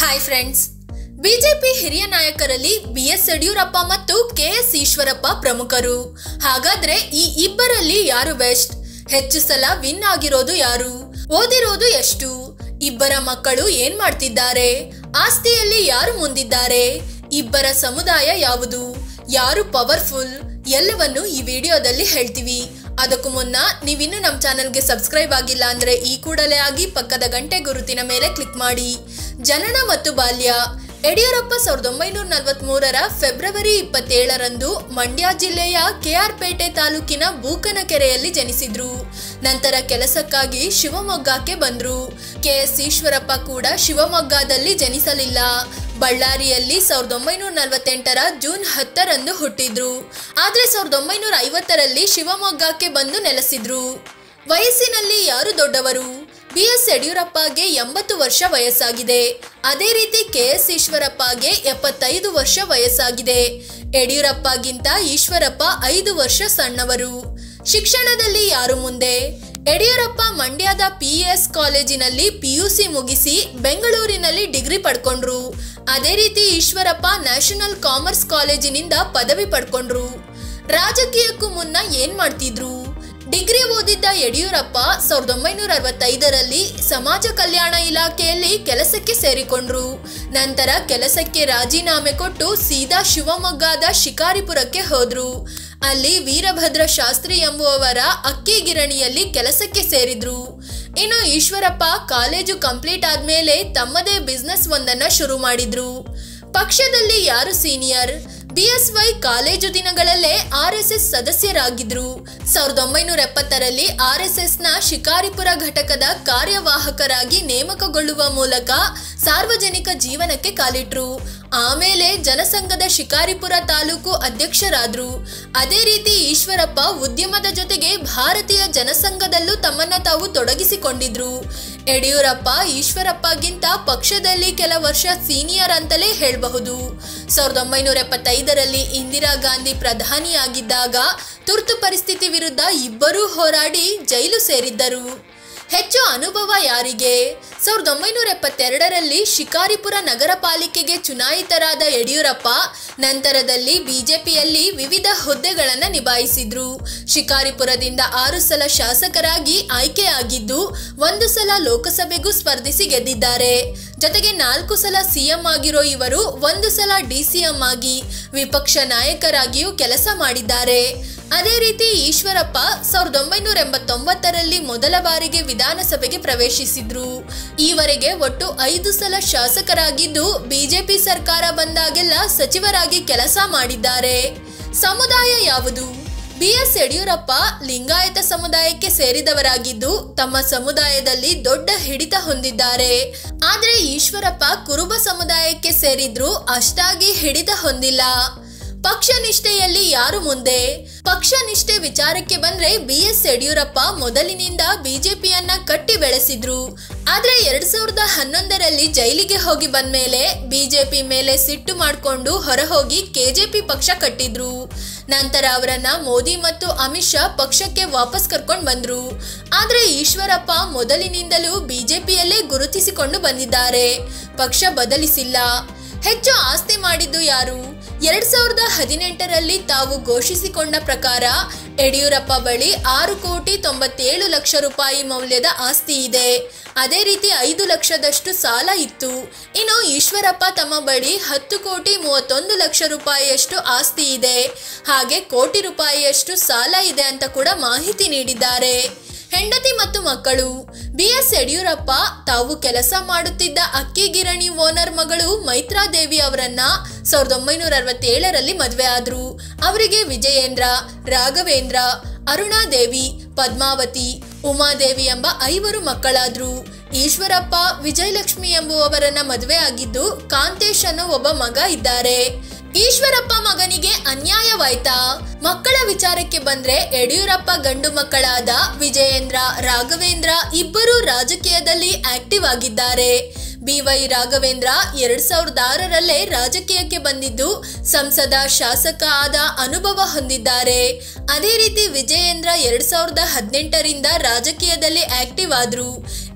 hi friends BJP ಹಿರಿಯ ನಾಯಕರಲ್ಲಿ B S Yediyurappa ಮತ್ತು ಕೆ ಎಸ್ ಈಶ್ವರಪ್ಪ ಪ್ರಮುಖರು ಹಾಗಾದ್ರೆ ಈ ಇಬ್ಬರಲ್ಲಿ ಯಾರು ಬೆಸ್ಟ್ ಹೆಚ್ಚು ಸಲ ವಿನ್ ಆಗಿರೋದು ಯಾರು ಓದಿರೋದು ಎಷ್ಟು ಇಬ್ಬರ ಮಕ್ಕಳು ಏನ್ ಮಾಡ್ತಿದ್ದಾರೆ ಆಸ್ತಿಯಲ್ಲಿ ಯಾರು ಮುಂದಿದ್ದಾರೆ ಇಬ್ಬರ ಸಮುದಾಯ ಯಾವುದು ಯಾರು ಪವರ್ಫುಲ್ ಎಲ್ಲವನ್ನು ಈ ವಿಡಿಯೋದಲ್ಲಿ ಹೇಳ್ತೀವಿ ಅದಕ್ಕೂ ಮುನ್ನ ನೀವಿನ್ನು ನಮ್ಮ ಚಾನಲ್ಗೆ ಸಬ್ಸ್ಕ್ರೈಬ್ ಆಗಿಲ್ಲ ಅಂದ್ರೆ ಈ ಕೂಡಲೇ ಆಗಿ ಪಕ್ಕದ ಗಂಟೆ ಗುರುತಿನ ಮೇಲೆ ಕ್ಲಿಕ್ ಮಾಡಿ ಜನನ ಮತ್ತು ಬಾಲ್ಯ ಯಡಿಯೂರಪ್ಪ ಸಾವಿರದ ಒಂಬೈನೂರ ನಲವತ್ಮೂರರ ಫೆಬ್ರವರಿ ಇಪ್ಪತ್ತೇಳರಂದು ಮಂಡ್ಯ ಜಿಲ್ಲೆಯ ಕೆಆರ್ಪೇಟೆ ತಾಲೂಕಿನ ಬೂಕನಕೆರೆಯಲ್ಲಿ ಜನಿಸಿದ್ರು ನಂತರ ಕೆಲಸಕ್ಕಾಗಿ ಶಿವಮೊಗ್ಗಕ್ಕೆ ಬಂದ್ರು ಕೆ ಎಸ್ ಈಶ್ವರಪ್ಪ ಕೂಡ ಶಿವಮೊಗ್ಗದಲ್ಲಿ ಜನಿಸಲಿಲ್ಲ ಬಳ್ಳಾರಿಯಲ್ಲಿ ಸಾವಿರದ ಒಂಬೈನೂರ ನಲವತ್ತೆಂಟರ ಜೂನ್ ಹತ್ತರಂದು ಹುಟ್ಟಿದ್ರು ಆದ್ರೆ ಸಾವಿರದ ಒಂಬೈನೂರ ಐವತ್ತರಲ್ಲಿ ಶಿವಮೊಗ್ಗಕ್ಕೆ ಬಂದು ನೆಲೆಸಿದ್ರು ವಯಸ್ಸಿನಲ್ಲಿ ಯಾರು ದೊಡ್ಡವರು ಬಿ ಎಸ್ ಯಡಿಯೂರಪ್ಪಗೆ ಎಂಬತ್ತು ವರ್ಷ ವಯಸ್ಸಾಗಿದೆ ಅದೇ ರೀತಿ ಕೆ ಎಸ್ ಈಶ್ವರಪ್ಪಗೆ ಎಪ್ಪತ್ತೈದು ವರ್ಷ ವಯಸ್ಸಾಗಿದೆ ಯಡಿಯೂರಪ್ಪಗಿಂತ ಈಶ್ವರಪ್ಪ ಐದು ವರ್ಷ ಸಣ್ಣವರು ಶಿಕ್ಷಣದಲ್ಲಿ ಯಾರು ಮುಂದೆ ಯಡಿಯೂರಪ್ಪ ಮಂಡ್ಯದ ಪಿಎಸ್ ಕಾಲೇಜಿನಲ್ಲಿ ಪಿಯುಸಿ ಮುಗಿಸಿ ಬೆಂಗಳೂರಿನಲ್ಲಿ ಡಿಗ್ರಿ ಪಡ್ಕೊಂಡ್ರು ಅದೇ ರೀತಿ ಈಶ್ವರಪ್ಪ ನ್ಯಾಷನಲ್ ಕಾಮರ್ಸ್ ಕಾಲೇಜಿನಿಂದ ಪದವಿ ಪಡ್ಕೊಂಡ್ರು ರಾಜಕೀಯಕ್ಕೂ ಮುನ್ನ ಏನ್ ಮಾಡ್ತಿದ್ರು ಡಿಗ್ರಿ ಓದಿದ್ದ ಯಡಿಯೂರಪ್ಪ ಸಾವಿರದ ಒಂಬೈನೂರ ಅರವತ್ತೈದರಲ್ಲಿ ಸಮಾಜ ಕಲ್ಯಾಣ ಇಲಾಖೆಯಲ್ಲಿ ಕೆಲಸಕ್ಕೆ ಸೇರಿಕೊಂಡ್ರು ನಂತರ ಕೆಲಸಕ್ಕೆ ರಾಜೀನಾಮೆ ಕೊಟ್ಟು ಸೀದಾ ಶಿವಮೊಗ್ಗದ ಶಿಕಾರಿಪುರಕ್ಕೆ ಹೋದ್ರು ಅಲ್ಲಿ ವೀರಭದ್ರ ಶಾಸ್ತ್ರಿ ಎಂಬುವವರ ಅಕ್ಕಿ ಗಿರಣಿಯಲ್ಲಿ ಕೆಲಸಕ್ಕೆ ಸೇರಿದ್ರು ಇನ್ನು ಈಶ್ವರಪ್ಪ ಕಾಲೇಜು ಕಂಪ್ಲೀಟ್ ಆದ್ಮೇಲೆ ತಮ್ಮದೇ ಬಿಸ್ನೆಸ್ ಒಂದನ್ನ ಶುರು ಮಾಡಿದ್ರು ಪಕ್ಷದಲ್ಲಿ ಯಾರು ಸೀನಿಯರ್ ಬಿಎಸ್ವೈ ಕಾಲೇಜು ದಿನಗಳಲ್ಲೇ ಆರ್ ಎಸ್ ಎಸ್ ಸದಸ್ಯರಾಗಿದ್ರು ಸಾವಿರದ ಒಂಬೈನೂರ ಎಪ್ಪತ್ತರಲ್ಲಿ ಆರ್ ಎಸ್ ಎಸ್ ನ ಶಿಕಾರಿಪುರ ಘಟಕದ ಕಾರ್ಯವಾಹಕರಾಗಿ ನೇಮಕಗೊಳ್ಳುವ ಮೂಲಕ ಸಾರ್ವಜನಿಕ ಜೀವನಕ್ಕೆ ಕಾಲಿಟ್ರು ಆಮೇಲೆ ಜನಸಂಘದ ಶಿಕಾರಿಪುರ ತಾಲೂಕು ಅಧ್ಯಕ್ಷರಾದ್ರು ಅದೇ ರೀತಿ ಈಶ್ವರಪ್ಪ ಉದ್ಯಮದ ಜೊತೆಗೆ ಭಾರತೀಯ ಜನಸಂಘದಲ್ಲೂ ತಮ್ಮನ್ನ ತಾವು ತೊಡಗಿಸಿಕೊಂಡಿದ್ರು ಯಡಿಯೂರಪ್ಪ ಈಶ್ವರಪ್ಪಗಿಂತ ಪಕ್ಷದಲ್ಲಿ ಕೆಲ ವರ್ಷ ಸೀನಿಯರ್ ಅಂತಲೇ ಹೇಳಬಹುದು ಸಾವಿರದ ಒಂಬೈನೂರ ಎಪ್ಪತ್ತೈದರಲ್ಲಿ ಇಂದಿರಾ ಗಾಂಧಿ ಪ್ರಧಾನಿಯಾಗಿದ್ದಾಗ ತುರ್ತು ಪರಿಸ್ಥಿತಿ ವಿರುದ್ಧ ಇಬ್ಬರೂ ಹೋರಾಡಿ ಜೈಲು ಸೇರಿದ್ದರು ಹೆಚ್ಚು ಅನುಭವ ಯಾರಿಗೆ ಸಾವಿರದ ಒಂಬೈನೂರ ಎಪ್ಪತ್ತೆರಡರಲ್ಲಿ ಶಿಕಾರಿಪುರ ನಗರ ಪಾಲಿಕೆಗೆ ಚುನಾಯಿತರಾದ ಯಡಿಯೂರಪ್ಪ ನಂತರದಲ್ಲಿ ಬಿಜೆಪಿಯಲ್ಲಿ ವಿವಿಧ ಹುದ್ದೆಗಳನ್ನು ನಿಭಾಯಿಸಿದ್ರು ಶಿಕಾರಿಪುರದಿಂದ ಆರು ಸಲ ಶಾಸಕರಾಗಿ ಆಯ್ಕೆಯಾಗಿದ್ದು ಒಂದು ಸಲ ಲೋಕಸಭೆಗೂ ಸ್ಪರ್ಧಿಸಿ ಗೆದ್ದಿದ್ದಾರೆ ಜೊತೆಗೆ ನಾಲ್ಕು ಸಲ ಸಿಎಂ ಆಗಿರೋ ಇವರು ಒಂದು ಸಲ ಡಿಸಿಎಂ ಆಗಿ ವಿಪಕ್ಷ ನಾಯಕರಾಗಿಯೂ ಕೆಲಸ ಮಾಡಿದ್ದಾರೆ ಅದೇ ರೀತಿ ಈಶ್ವರಪ್ಪ ಸಾವಿರದ ಒಂಬೈನೂರ ಎಂಬತ್ತೊಂಬತ್ತರಲ್ಲಿ ಮೊದಲ ಬಾರಿಗೆ ವಿಧಾನಸಭೆಗೆ ಪ್ರವೇಶಿಸಿದ್ರು ಈವರೆಗೆ ಒಟ್ಟು ಐದು ಸಲ ಶಾಸಕರಾಗಿದ್ದು ಬಿಜೆಪಿ ಸರ್ಕಾರ ಬಂದಾಗೆಲ್ಲ ಸಚಿವರಾಗಿ ಕೆಲಸ ಮಾಡಿದ್ದಾರೆ ಸಮುದಾಯ ಯಾವುದು ಬಿಎಸ್ ಯಡಿಯೂರಪ್ಪ ಲಿಂಗಾಯತ ಸಮುದಾಯಕ್ಕೆ ಸೇರಿದವರಾಗಿದ್ದು ತಮ್ಮ ಸಮುದಾಯದಲ್ಲಿ ದೊಡ್ಡ ಹಿಡಿತ ಹೊಂದಿದ್ದಾರೆ ಆದ್ರೆ ಈಶ್ವರಪ್ಪ ಕುರುಬ ಸಮುದಾಯಕ್ಕೆ ಸೇರಿದ್ರು ಅಷ್ಟಾಗಿ ಹಿಡಿತ ಹೊಂದಿಲ್ಲ ಪಕ್ಷ ನಿಷ್ಠೆಯಲ್ಲಿ ಯಾರು ಮುಂದೆ ಪಕ್ಷ ನಿಷ್ಠೆ ವಿಚಾರಕ್ಕೆ ಬಂದ್ರೆ ಬಿ ಎಸ್ ಯಡಿಯೂರಪ್ಪ ಮೊದಲಿನಿಂದ ಬಿಜೆಪಿಯನ್ನ ಕಟ್ಟಿ ಬೆಳೆಸಿದ್ರು ಆದ್ರೆ ಎರಡ್ ಸಾವಿರದ ಹನ್ನೊಂದರಲ್ಲಿ ಜೈಲಿಗೆ ಹೋಗಿ ಬಂದ್ಮೇಲೆ ಬಿಜೆಪಿ ಮೇಲೆ ಸಿಟ್ಟು ಮಾಡಿಕೊಂಡು ಹೊರಹೋಗಿ ಕೆಜೆಪಿ ಪಕ್ಷ ಕಟ್ಟಿದ್ರು ನಂತರ ಅವರನ್ನ ಮೋದಿ ಮತ್ತು ಅಮಿತ್ ಶಾ ಪಕ್ಷಕ್ಕೆ ವಾಪಸ್ ಕರ್ಕೊಂಡು ಬಂದ್ರು ಆದ್ರೆ ಈಶ್ವರಪ್ಪ ಮೊದಲಿನಿಂದಲೂ ಬಿಜೆಪಿಯಲ್ಲೇ ಗುರುತಿಸಿಕೊಂಡು ಬಂದಿದ್ದಾರೆ ಪಕ್ಷ ಬದಲಿಸಿಲ್ಲ ಹೆಚ್ಚು ಆಸ್ತಿ ಮಾಡಿದ್ದು ಯಾರು ಎರಡ್ ಸಾವಿರದ ಹದಿನೆಂಟರಲ್ಲಿ ತಾವು ಘೋಷಿಸಿಕೊಂಡ ಪ್ರಕಾರ ಯಡಿಯೂರಪ್ಪ ಬಳಿ ಆರು ಕೋಟಿ ತೊಂಬತ್ತೇಳು ಲಕ್ಷ ರೂಪಾಯಿ ಮೌಲ್ಯದ ಆಸ್ತಿ ಇದೆ ಅದೇ ರೀತಿ ಐದು ಲಕ್ಷದಷ್ಟು ಸಾಲ ಇತ್ತು ಇನ್ನು ಈಶ್ವರಪ್ಪ ತಮ್ಮ ಬಳಿ ಹತ್ತು ಕೋಟಿ ಮೂವತ್ತೊಂದು ಲಕ್ಷ ರೂಪಾಯಿಯಷ್ಟು ಆಸ್ತಿ ಇದೆ ಹಾಗೆ ಕೋಟಿ ರೂಪಾಯಿಯಷ್ಟು ಸಾಲ ಇದೆ ಅಂತ ಕೂಡ ಮಾಹಿತಿ ನೀಡಿದ್ದಾರೆ ಹೆಂಡತಿ ಮತ್ತು ಮಕ್ಕಳು ಬಿ ಎಸ್ ಯಡಿಯೂರಪ್ಪ ತಾವು ಕೆಲಸ ಮಾಡುತ್ತಿದ್ದ ಅಕ್ಕಿ ಗಿರಣಿ ಓನರ್ ಮಗಳು ಮೈತ್ರಾದೇವಿ ಅವರನ್ನ ಸಾವಿರದ ಒಂಬೈನೂರ ಅರವತ್ತೇಳರಲ್ಲಿ ಮದುವೆ ಆದ್ರು ಅವರಿಗೆ ವಿಜಯೇಂದ್ರ ರಾಘವೇಂದ್ರ ಅರುಣಾದೇವಿ ಪದ್ಮಾವತಿ ಉಮಾದೇವಿ ಎಂಬ ಐವರು ಮಕ್ಕಳಾದ್ರು ಈಶ್ವರಪ್ಪ ವಿಜಯಲಕ್ಷ್ಮಿ ಎಂಬುವವರನ್ನ ಮದುವೆ ಆಗಿದ್ದು ಕಾಂತೇಶ್ ಅನ್ನೋ ಒಬ್ಬ ಮಗ ಇದ್ದಾರೆ ಈಶ್ವರಪ್ಪ ಮಗನಿಗೆ ಅನ್ಯಾಯವಾಯ್ತಾ ಮಕ್ಕಳ ವಿಚಾರಕ್ಕೆ ಬಂದ್ರೆ ಯಡಿಯೂರಪ್ಪ ಗಂಡು ಮಕ್ಕಳಾದ ವಿಜಯೇಂದ್ರ ರಾಘವೇಂದ್ರ ಇಬ್ಬರು ರಾಜಕೀಯದಲ್ಲಿ ಆಕ್ಟಿವ್ ಆಗಿದ್ದಾರೆ ಬಿವೈ ರಾಘವೇಂದ್ರ ಎರಡ್ ಸಾವಿರದ ಆರರಲ್ಲೇ ರಾಜಕೀಯಕ್ಕೆ ಬಂದಿದ್ದು ಸಂಸದ ಶಾಸಕ ಆದ ಅನುಭವ ಹೊಂದಿದ್ದಾರೆ ಅದೇ ರೀತಿ ವಿಜಯೇಂದ್ರ ಎರಡ್ ಸಾವಿರದ ಹದಿನೆಂಟರಿಂದ ರಾಜಕೀಯದಲ್ಲಿ ಆಕ್ಟಿವ್ ಆದ್ರು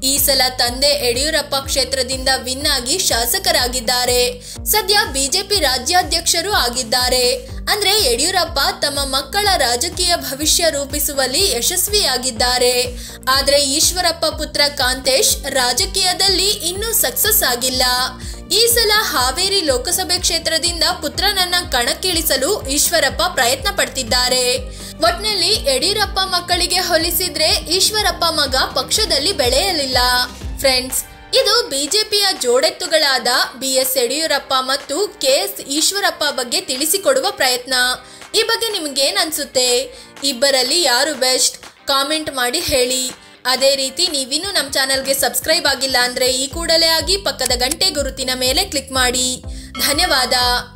ಈ ಸಲ ತಂದೆ ಯಡಿಯೂರಪ್ಪ ಕ್ಷೇತ್ರದಿಂದ ವಿನ್ ಆಗಿ ಶಾಸಕರಾಗಿದ್ದಾರೆ ಸದ್ಯ ಬಿಜೆಪಿ ರಾಜ್ಯಾಧ್ಯಕ್ಷರು ಆಗಿದ್ದಾರೆ ಅಂದ್ರೆ ಯಡಿಯೂರಪ್ಪ ತಮ್ಮ ಮಕ್ಕಳ ರಾಜಕೀಯ ಭವಿಷ್ಯ ರೂಪಿಸುವಲ್ಲಿ ಯಶಸ್ವಿಯಾಗಿದ್ದಾರೆ ಆದ್ರೆ ಈಶ್ವರಪ್ಪ ಪುತ್ರ ಕಾಂತೇಶ್ ರಾಜಕೀಯದಲ್ಲಿ ಇನ್ನೂ ಸಕ್ಸಸ್ ಆಗಿಲ್ಲ ಈ ಸಲ ಹಾವೇರಿ ಲೋಕಸಭೆ ಕ್ಷೇತ್ರದಿಂದ ಪುತ್ರನನ್ನ ಕಣಕ್ಕಿಳಿಸಲು ಈಶ್ವರಪ್ಪ ಪ್ರಯತ್ನ ಪಡ್ತಿದ್ದಾರೆ ಒಟ್ನಲ್ಲಿ ಯಡಿಯೂರಪ್ಪ ಮಕ್ಕಳಿಗೆ ಹೋಲಿಸಿದ್ರೆ ಈಶ್ವರಪ್ಪ ಮಗ ಪಕ್ಷದಲ್ಲಿ ಬೆಳೆಯಲಿಲ್ಲ ಫ್ರೆಂಡ್ಸ್ ಇದು ಬಿಜೆಪಿಯ ಜೋಡೆತ್ತುಗಳಾದ ಬಿ ಎಸ್ ಯಡಿಯೂರಪ್ಪ ಮತ್ತು ಕೆ ಎಸ್ ಈಶ್ವರಪ್ಪ ಬಗ್ಗೆ ತಿಳಿಸಿಕೊಡುವ ಪ್ರಯತ್ನ ಈ ಬಗ್ಗೆ ನಿಮ್ಗೇನ್ ಅನ್ಸುತ್ತೆ ಇಬ್ಬರಲ್ಲಿ ಯಾರು ಬೆಸ್ಟ್ ಕಾಮೆಂಟ್ ಮಾಡಿ ಹೇಳಿ ಅದೇ ರೀತಿ ನೀವಿನ್ನೂ ನಮ್ಮ ಚಾನಲ್ಗೆ ಸಬ್ಸ್ಕ್ರೈಬ್ ಆಗಿಲ್ಲ ಅಂದ್ರೆ ಈ ಕೂಡಲೇ ಆಗಿ ಪಕ್ಕದ ಗಂಟೆ ಗುರುತಿನ ಮೇಲೆ ಕ್ಲಿಕ್ ಮಾಡಿ ಧನ್ಯವಾದ